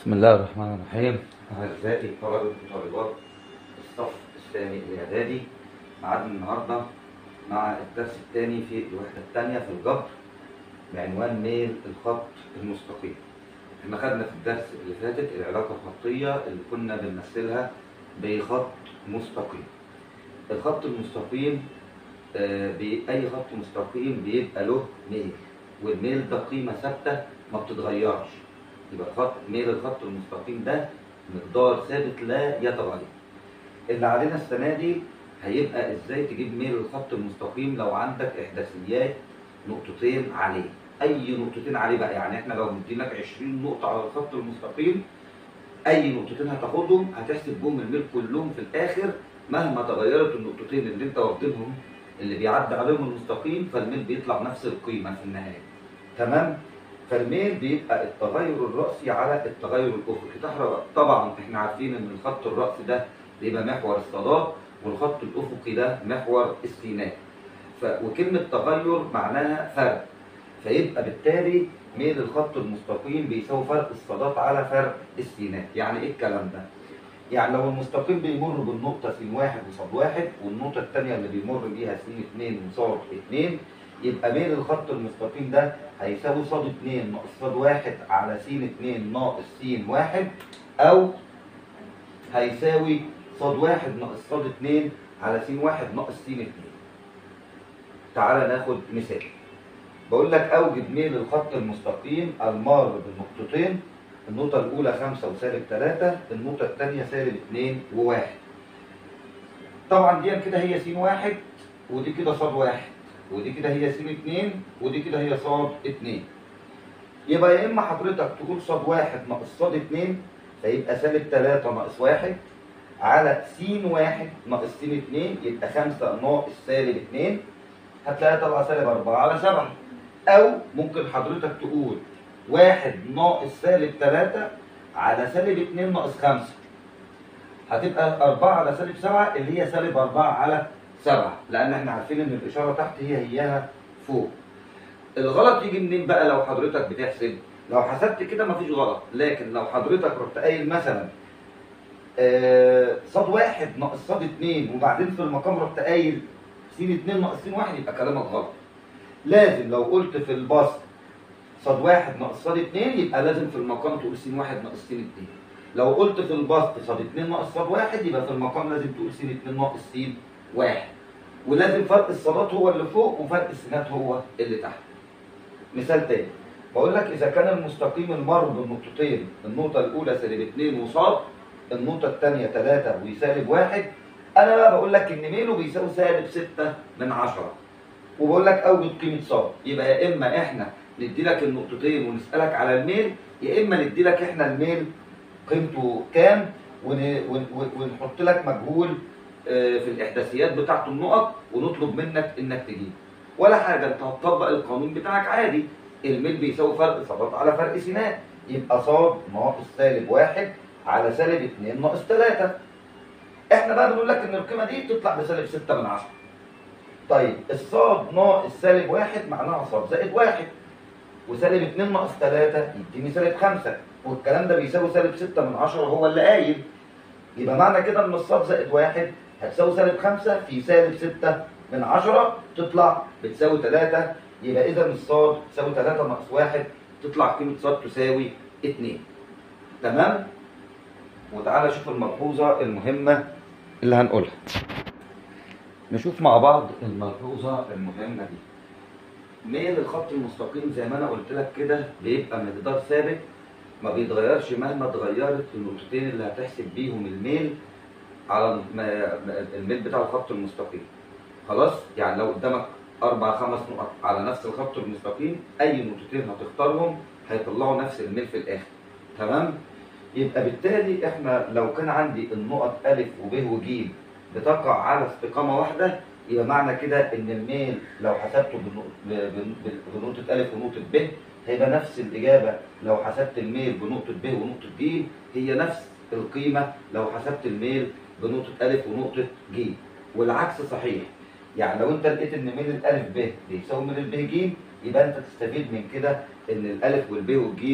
بسم الله الرحمن الرحيم أعزائي طلبة وطالبات الصف الثاني الإعدادي معادنا النهاردة مع الدرس الثاني في الوحدة الثانية في الجبر بعنوان ميل الخط المستقيم احنا خدنا في الدرس اللي فاتت العلاقة الخطية اللي كنا بنمثلها بخط مستقيم الخط المستقيم آه، بأي خط مستقيم بيبقى له ميل والميل ده قيمة ثابتة ما بتتغيرش يبقى خط ميل الخط المستقيم ده مقدار ثابت لا يتغير اللي علينا السنة دي هيبقى ازاي تجيب ميل الخط المستقيم لو عندك احداثيات نقطتين عليه اي نقطتين عليه بقى يعني احنا لو مديناك 20 نقطة على الخط المستقيم اي نقطتين هتاخدهم هتحسب بهم الميل كلهم في الاخر مهما تغيرت النقطتين اللي انت واخدينهم اللي بيعدي عليهم المستقيم فالميل بيطلع نفس القيمة في النهاية تمام فالميل بيبقى التغير الرأسي على التغير الأفقي تحرى- طبعا احنا عارفين ان الخط الرأسي ده بيبقى محور الصادات والخط الأفقي ده محور السيناء ف... وكلمة تغير معناها فرق فيبقى بالتالي ميل الخط المستقيم بيساوي فرق الصادات على فرق السينات يعني ايه الكلام ده؟ يعني لو المستقيم بيمر بالنقطة س واحد وصاد واحد والنقطة الثانية اللي بيمر بيها س اتنين وصاد اتنين يبقى ميل الخط المستقيم ده هيساوي صاد اتنين ناقص صاد واحد على س اتنين ناقص س واحد أو هيساوي صاد واحد ناقص صاد اتنين على س واحد ناقص س اتنين. تعالى ناخد مثال. بقول لك أوجد ميل الخط المستقيم المار بالنقطتين النقطة الأولى خمسة وسالب تلاتة النقطة الثانية سالب اتنين وواحد. طبعا دي كده هي س واحد ودي كده صاد واحد ودي كده هي س اتنين ودي كده هي صاد اتنين. يبقى يا إما حضرتك تقول صاد واحد ناقص صاد اتنين فيبقى سالب تلاتة ناقص واحد على س واحد ناقص س اتنين يبقى خمسة ناقص سالب اتنين هتلاقيها طالعة سالب أربعة على سبعة أو ممكن حضرتك تقول واحد ناقص سالب تلاتة على سالب اتنين ناقص خمسة هتبقى أربعة على سالب سبعة اللي هي سالب أربعة على سبعة لأن احنا عارفين إن الإشارة تحت هي هياها فوق الغلط يجي منين بقى لو حضرتك بتحسب لو حسبت كده مفيش غلط لكن لو حضرتك رحت قايل مثلا آه، صاد واحد ناقص صاد اتنين وبعدين في المقام رحت قايل س اتنين ناقص س واحد يبقى كلامك غلط لازم لو قلت في البسط صاد واحد ناقص صاد اتنين يبقى لازم في المقام تقول س واحد ناقص س اتنين لو قلت في البسط صاد اتنين ناقص صاد واحد يبقى في المقام لازم تقول س اتنين ناقص س واحد ولازم فرق الصادات هو اللي فوق وفرق السينات هو اللي تحت مثال تاني بقول لك اذا كان المستقيم المر بالنقطتين النقطه الاولى سالب 2 وصاد النقطه الثانيه 3 وسالب 1 انا بقى بقول لك ان ميله بيساوي سالب 6 من 10 وبقول لك اوجد قيمه صاد يبقى يا اما احنا ندي لك النقطتين ونسالك على الميل يا اما ندي لك احنا الميل قيمته كام ون- ون- ون- ونحط لك مجهول آه، في الاحداثيات بتاعته النقط ونطلب منك انك تجيب ولا حاجه انت هتطبق القانون بتاعك عادي الميل بيساوي فرق صادات على فرق سينات يبقى صاد ناقص سالب واحد على سالب اتنين ناقص تلاتة احنا بقى بنقول لك ان القيمه دي بتطلع بسالب ستة من عشرة طيب الصاد ناقص سالب واحد معناها صاد زائد واحد وسالب اتنين ناقص تلاتة يديني سالب خمسة والكلام ده بيساوي سالب ستة من عشرة هو اللي قايل يبقى معنى كده ان الصاد زائد واحد هتساوي سالب خمسة في سالب ستة من عشرة تطلع بتساوي تلاتة يبقى إذا الصاد تساوي تلاتة ناقص واحد تطلع قيمة صاد تساوي اتنين تمام؟ وتعالى شوف الملحوظة المهمة اللي هنقولها نشوف مع بعض الملحوظة المهمة دي ميل الخط المستقيم زي ما انا قلت لك كده بيبقى مقدار ثابت ما بيتغيرش مهما اتغيرت النقطتين اللي هتحسب بيهم الميل على م- م- الميل بتاع الخط المستقيم خلاص يعني لو قدامك اربع خمس نقط على نفس الخط المستقيم اي نقطتين هتختارهم هيطلعوا نفس الميل في الاخر تمام يبقى بالتالي احنا لو كان عندي النقط الف وب وج بتقع على استقامه واحده يبقى معنى كده ان الميل لو حسبته بالنق- ب- ب- بنقطه الف ونقطه ب هيبقى نفس الاجابه لو حسبت الميل بنقطه ب ونقطه ج هي نفس القيمه لو حسبت الميل بنقطه الف ونقطه ج والعكس صحيح يعني لو انت لقيت ان ميل الالف ب بيساوي ميل الب ج يبقى انت تستفيد من كده ان الالف والب والج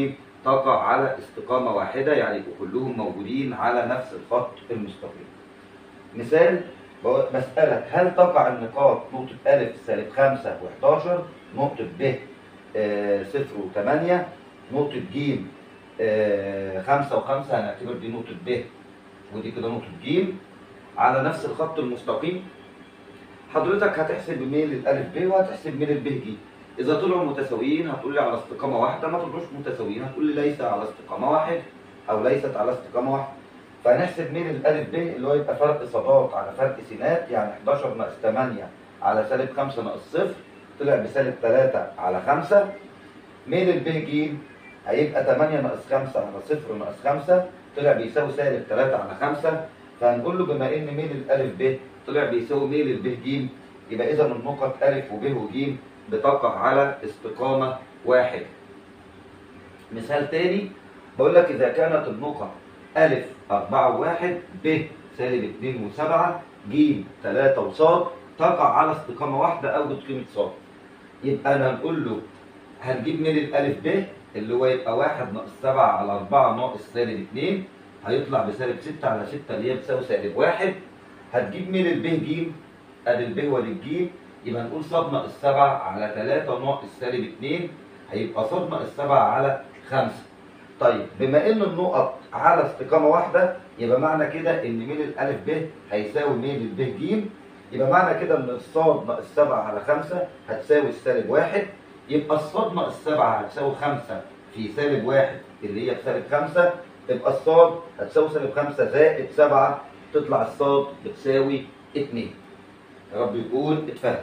تقع على استقامة واحدة يعني يبقوا كلهم موجودين على نفس الخط المستقيم مثال بقول- بسألك هل تقع النقاط نقطة أ سالب 5 و11 نقطة ب آه، صفر وثمانية نقطة ج آه، خمسة وخمسة هنعتبر دي نقطة ب ودي كده نقطة ج على نفس الخط المستقيم حضرتك هتحسب ميل الألف ب وهتحسب ميل الب ج إذا طلعوا متساويين هتقول لي على استقامة واحدة ما طلعوش متساويين هتقول لي ليس على استقامة واحد أو ليست على استقامة واحدة فهنحسب ميل الألف ب اللي هو يبقى فرق صادات على فرق سينات يعني 11 ناقص 8 على سالب 5 ناقص صفر طلع بسالب 3 على 5 ميل الب ج هيبقى 8 ناقص 5 على 0 ناقص 5 طلع بيساوي سالب 3 على 5 فهنقول له بما ان ميل الالف ب طلع بيساوي ميل الب ج يبقى اذا النقط ا وب وج بتقع على استقامه واحد مثال تاني بقول لك اذا كانت النقط ا 4 و1 ب سالب 2 و7 ج 3 وص تقع على استقامه واحده او بقيمه ص يبقى انا هنقول له هنجيب ميل الالف ب اللي هو يبقى 1 ناقص 7 على 4 ناقص سالب 2 هيطلع بسالب 6 على 6 اللي هي بتساوي سالب 1 هتجيب ميل الب ج ادي الب وادي الج يبقى نقول ص ناقص 7 على 3 ناقص سالب 2 هيبقى ص ناقص 7 على 5 طيب بما ان النقط على استقامه واحده يبقى معنى كده ان ميل الالف ب هيساوي ميل الب ج يبقى معنى كده ان الصاد ناقص 7 على 5 هتساوي السالب 1 يبقى الصاد ناقص 7 هتساوي 5 في سالب 1 اللي هي بسالب 5 تبقى الصاد هتساوي سالب 5 زائد 7 تطلع الصاد بتساوي 2 يا رب يكون اتفهم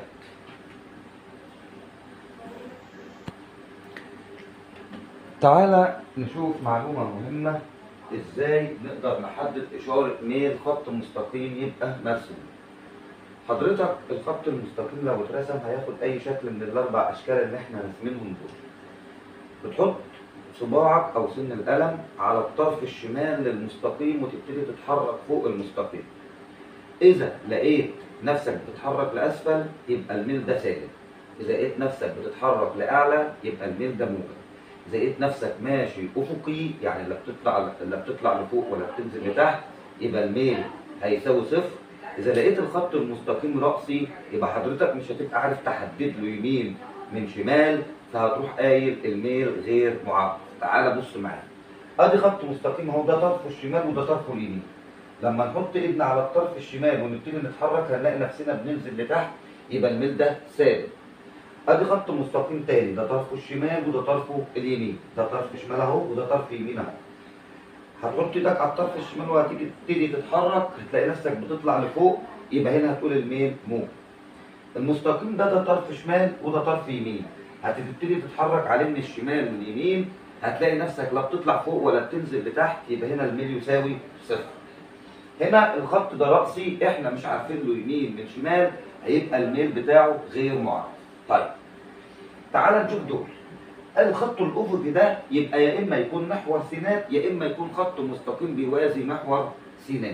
تعالى نشوف معلومة مهمة ازاي نقدر نحدد اشارة ميل خط مستقيم يبقى مرسوم حضرتك الخط المستقيم لو اترسم هياخد اي شكل من الاربع اشكال اللي احنا راسمينهم دول بتحط صباعك او سن القلم على الطرف الشمال للمستقيم وتبتدي تتحرك فوق المستقيم اذا لقيت نفسك بتتحرك لاسفل يبقى الميل ده سالب اذا لقيت نفسك بتتحرك لاعلى يبقى الميل ده موجب اذا لقيت نفسك ماشي افقي يعني لا بتطلع لا بتطلع لفوق ولا بتنزل لتحت يبقى الميل هيساوي صفر اذا لقيت الخط المستقيم رأسي يبقى حضرتك مش هتبقى عارف تحدد له يمين من شمال فهتروح قايل الميل غير معبر تعالى بص معايا ادي خط مستقيم اهو ده طرفه الشمال وده طرفه اليمين لما نحط ايدنا على الطرف الشمال ونبتدي نتحرك هنلاقي نفسنا بننزل لتحت يبقى الميل ده ثابت ادي خط مستقيم تاني ده طرفه الشمال وده طرفه اليمين ده طرف شمال اهو وده طرف يمين اهو هتحط ايدك على الطرف الشمال وهتيجي تبتدي تتحرك هتلاقي نفسك بتطلع لفوق يبقى هنا هتقول الميل موج المستقيم ده ده طرف شمال وده طرف يمين هتبتدي تتحرك عليه من الشمال واليمين هتلاقي نفسك لا بتطلع فوق ولا بتنزل لتحت يبقى هنا الميل يساوي صفر هنا الخط ده رأسي احنا مش عارفين له يمين من شمال هيبقى الميل بتاعه غير معرف طيب تعال نشوف دول الخط الافقي ده يبقى يا اما يكون محور سينات يا اما يكون خط مستقيم بيوازي محور سينات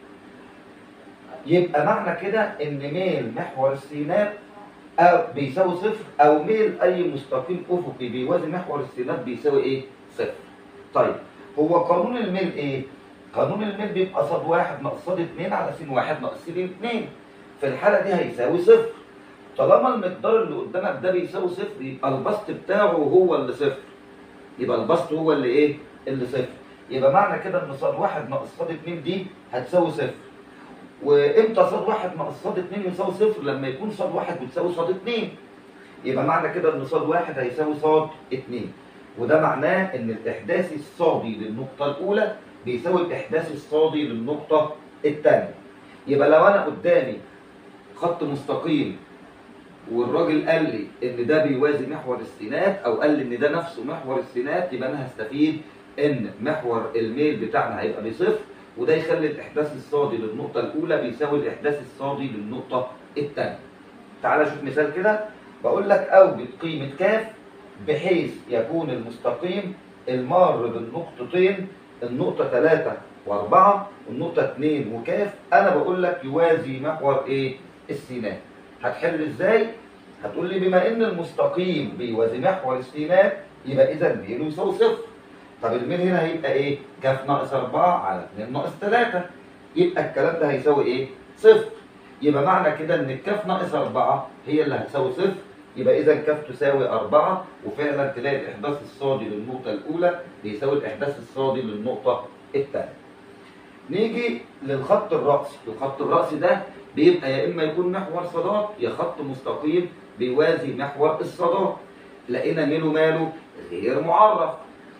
يبقى معنى كده ان ميل محور السينات أو بيساوي صفر او ميل اي مستقيم افقي بيوازي محور السينات بيساوي ايه صفر طيب هو قانون الميل ايه قانون الميل بيبقى صاد واحد ناقص صاد اتنين على سين واحد ناقص سين اتنين في الحالة دي هيساوي صفر طالما المقدار اللي قدامك ده بيساوي صفر يبقى البسط بتاعه هو اللي صفر يبقى البسط هو اللي ايه اللي صفر يبقى معنى كده ان صاد واحد ناقص صاد اتنين دي هتساوي صفر وامتى صاد واحد ناقص صاد اتنين يساوي صفر لما يكون صاد واحد بتساوي صاد اتنين يبقى معنى كده ان صاد واحد هيساوي صاد اتنين وده معناه ان الاحداثي الصادي للنقطة الاولى بيساوي الاحداثي الصادي للنقطة الثانية يبقى لو انا قدامي خط مستقيم والراجل قال لي ان ده بيوازي محور السينات او قال لي ان ده نفسه محور السينات يبقى انا هستفيد ان محور الميل بتاعنا هيبقى بصفر وده يخلي الاحداث الصادي للنقطة الاولى بيساوي الاحداث الصادي للنقطة الثانية تعال شوف مثال كده بقول لك اوجد قيمة كاف بحيث يكون المستقيم المار بالنقطتين النقطة 3 و4 والنقطة 2 وكاف أنا بقول لك يوازي محور إيه؟ السينات. هتحل إزاي؟ هتقول لي بما إن المستقيم بيوازي محور السينات يبقى إذا ميله يساوي صفر. طب الميل هنا هيبقى ايه؟ كاف ناقص 4 على 2 ناقص 3 يبقى الكلام ده هيساوي ايه؟ صفر يبقى معنى كده ان الكاف ناقص 4 هي اللي هتساوي صفر يبقى اذا كاف تساوي 4 وفعلا تلاقي الاحداث الصادي للنقطه الاولى بيساوي الاحداث الصادي للنقطه الثانيه. نيجي للخط الرأسي، الخط الرأسي ده بيبقى يا اما يكون محور صادات يا خط مستقيم بيوازي محور الصادات. لقينا ميله ماله غير معرف.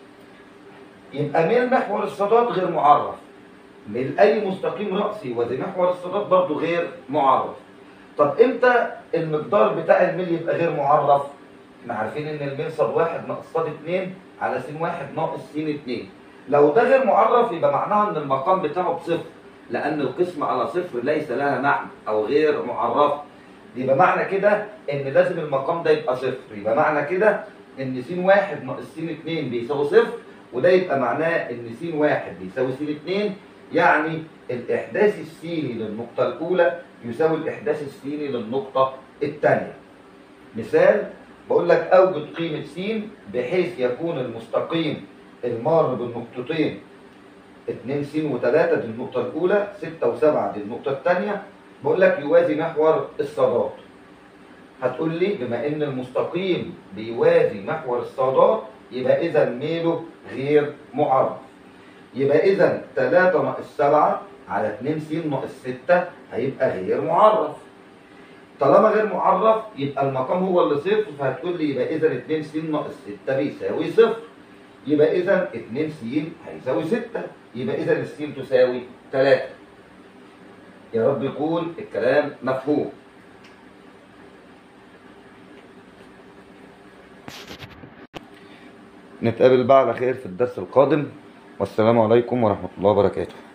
يبقى ميل محور الصادات غير معرف. ميل اي مستقيم رأسي يوازي محور الصادات برضه غير معرف. طب امتى المقدار بتاع الميل يبقى غير معرف؟ احنا عارفين ان الميل صاد واحد ناقص صاد اتنين على س واحد ناقص س اتنين. لو ده غير معرف يبقى معناها ان المقام بتاعه بصفر لان القسمة على صفر ليس لها معنى او غير معرفة. يبقى معنى كده ان لازم المقام ده يبقى صفر، يبقى معنى كده ان س واحد ناقص س اتنين بيساوي صفر وده يبقى معناه ان س واحد بيساوي س اتنين يعني الاحداث السيني للنقطة الأولى يساوي الإحداث السيني للنقطة الثانية. مثال بقول لك أوجد قيمة س بحيث يكون المستقيم المار بالنقطتين 2 س و3 دي النقطة الأولى 6 و7 دي النقطة الثانية بقول لك يوازي محور الصادات. هتقول لي بما إن المستقيم بيوازي محور الصادات يبقى إذا ميله غير معرف. يبقى إذا 3 ناقص 7 على 2 س ناقص 6 هيبقى غير معرف. طالما غير معرف يبقى المقام هو اللي صفر فهتقول لي يبقى اذا 2 س ناقص 6 بيساوي صفر. يبقى اذا 2 س هيساوي 6 يبقى اذا الس تساوي 3. يا رب يكون الكلام مفهوم. نتقابل بقى على خير في الدرس القادم والسلام عليكم ورحمة الله وبركاته.